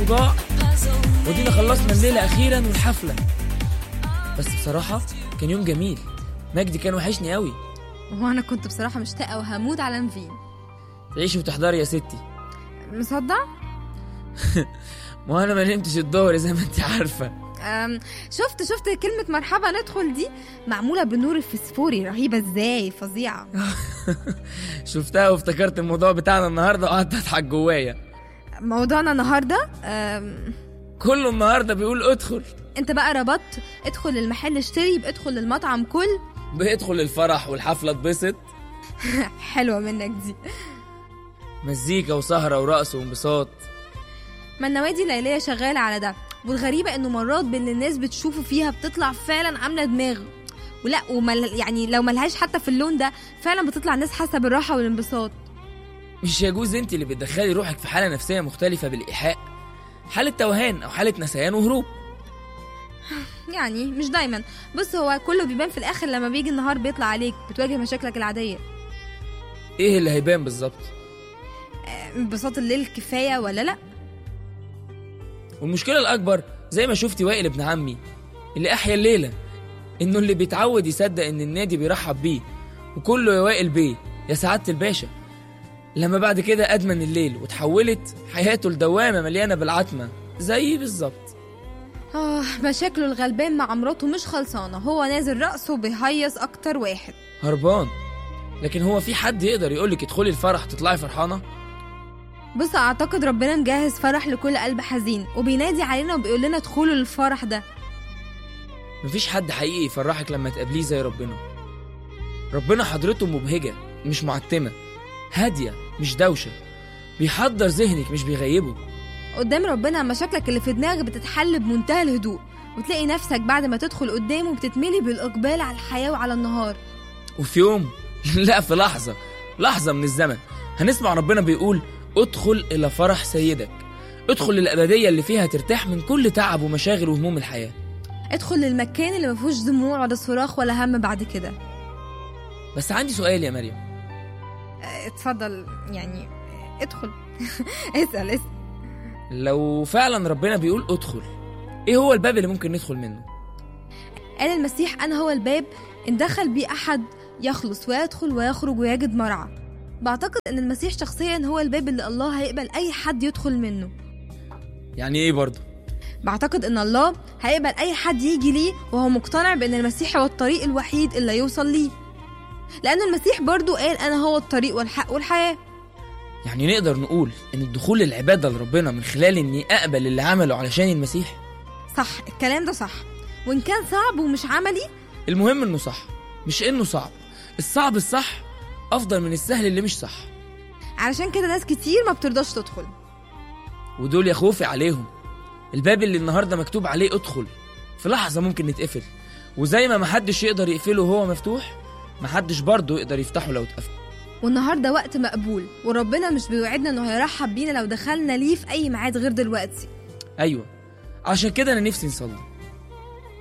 ضاع ودينا خلصنا الليلة أخيرا والحفلة بس بصراحة كان يوم جميل مجدي كان وحشني قوي وانا كنت بصراحه مشتاقه وهموت على نفين تعيشي وتحضري يا ستي مصدق ما انا ما نمتش الظهر زي ما انت عارفة أم، شفت شفت كلمة مرحبا ندخل دي معمولة بنور الفسفوري رهيبة ازاي فظيعة شفتها وافتكرت الموضوع بتاعنا النهاردة وقعدت اضحك جوايا موضوعنا النهاردة أم، كله النهاردة بيقول ادخل انت بقى ربطت ادخل المحل اشتري يبقى ادخل المطعم كل بيدخل الفرح والحفلة اتبسط حلوة منك دي مزيكا وسهرة ورقص وانبساط ما النوادي الليلية شغالة على ده والغريبة انه مرات باللي الناس بتشوفه فيها بتطلع فعلا عاملة دماغ ولا ومل يعني لو ملهاش حتى في اللون ده فعلا بتطلع ناس حاسة بالراحة والانبساط مش يجوز انت اللي بتدخلي روحك في حالة نفسية مختلفة بالإيحاء حالة توهان أو حالة نسيان وهروب يعني مش دايما بص هو كله بيبان في الاخر لما بيجي النهار بيطلع عليك بتواجه مشاكلك العادية ايه اللي هيبان بالظبط انبساط الليل كفاية ولا لا والمشكلة الأكبر زي ما شفتي وائل ابن عمي اللي أحيا الليلة إنه اللي بيتعود يصدق إن النادي بيرحب بيه وكله يا وائل بيه يا سعادة الباشا لما بعد كده أدمن الليل وتحولت حياته لدوامة مليانة بالعتمة زي بالظبط آه مشاكله الغلبان مع مراته مش خلصانة هو نازل رقصه وبيهيص أكتر واحد هربان لكن هو في حد يقدر يقولك ادخلي الفرح تطلعي فرحانة بص أعتقد ربنا مجهز فرح لكل قلب حزين وبينادي علينا وبيقول لنا ادخلوا للفرح ده مفيش حد حقيقي يفرحك لما تقابليه زي ربنا ربنا حضرته مبهجة مش معتمة هادية مش دوشة بيحضر ذهنك مش بيغيبه قدام ربنا مشاكلك اللي في دماغك بتتحل بمنتهى الهدوء وتلاقي نفسك بعد ما تدخل قدامه بتتملي بالإقبال على الحياة وعلى النهار وفي يوم لا في لحظة لحظة من الزمن هنسمع ربنا بيقول ادخل إلى فرح سيدك ادخل للأبدية اللي فيها ترتاح من كل تعب ومشاغل وهموم الحياة ادخل للمكان اللي مفيهوش دموع ولا صراخ ولا هم بعد كده بس عندي سؤال يا مريم اه، اتفضل يعني ادخل اسأل اسأل لو فعلا ربنا بيقول ادخل ايه هو الباب اللي ممكن ندخل منه قال المسيح أنا هو الباب إن دخل بيه أحد يخلص ويدخل ويخرج ويجد مرعى بعتقد إن المسيح شخصيا هو الباب اللي الله هيقبل أي حد يدخل منه يعني ايه برضه بعتقد إن الله هيقبل أي حد يجي ليه وهو مقتنع بإن المسيح هو الطريق الوحيد اللي يوصل ليه لأن المسيح برضو قال أنا هو الطريق والحق والحياة يعني نقدر نقول ان الدخول للعبادة لربنا من خلال اني اقبل اللي عمله علشان المسيح صح الكلام ده صح وإن كان صعب ومش عملي المهم انه صح مش انه صعب الصعب الصح افضل من السهل اللي مش صح علشان كده ناس كتير ما بترضاش تدخل ودول يا خوفي عليهم الباب اللي النهارده مكتوب عليه ادخل في لحظة ممكن نتقفل وزي ما محدش يقدر يقفله وهو مفتوح محدش برضه يقدر يفتحه لو اتقفل والنهارده وقت مقبول وربنا مش بيوعدنا انه هيرحب بينا لو دخلنا ليه في اي ميعاد غير دلوقتي ايوه عشان كده انا نفسي نصلي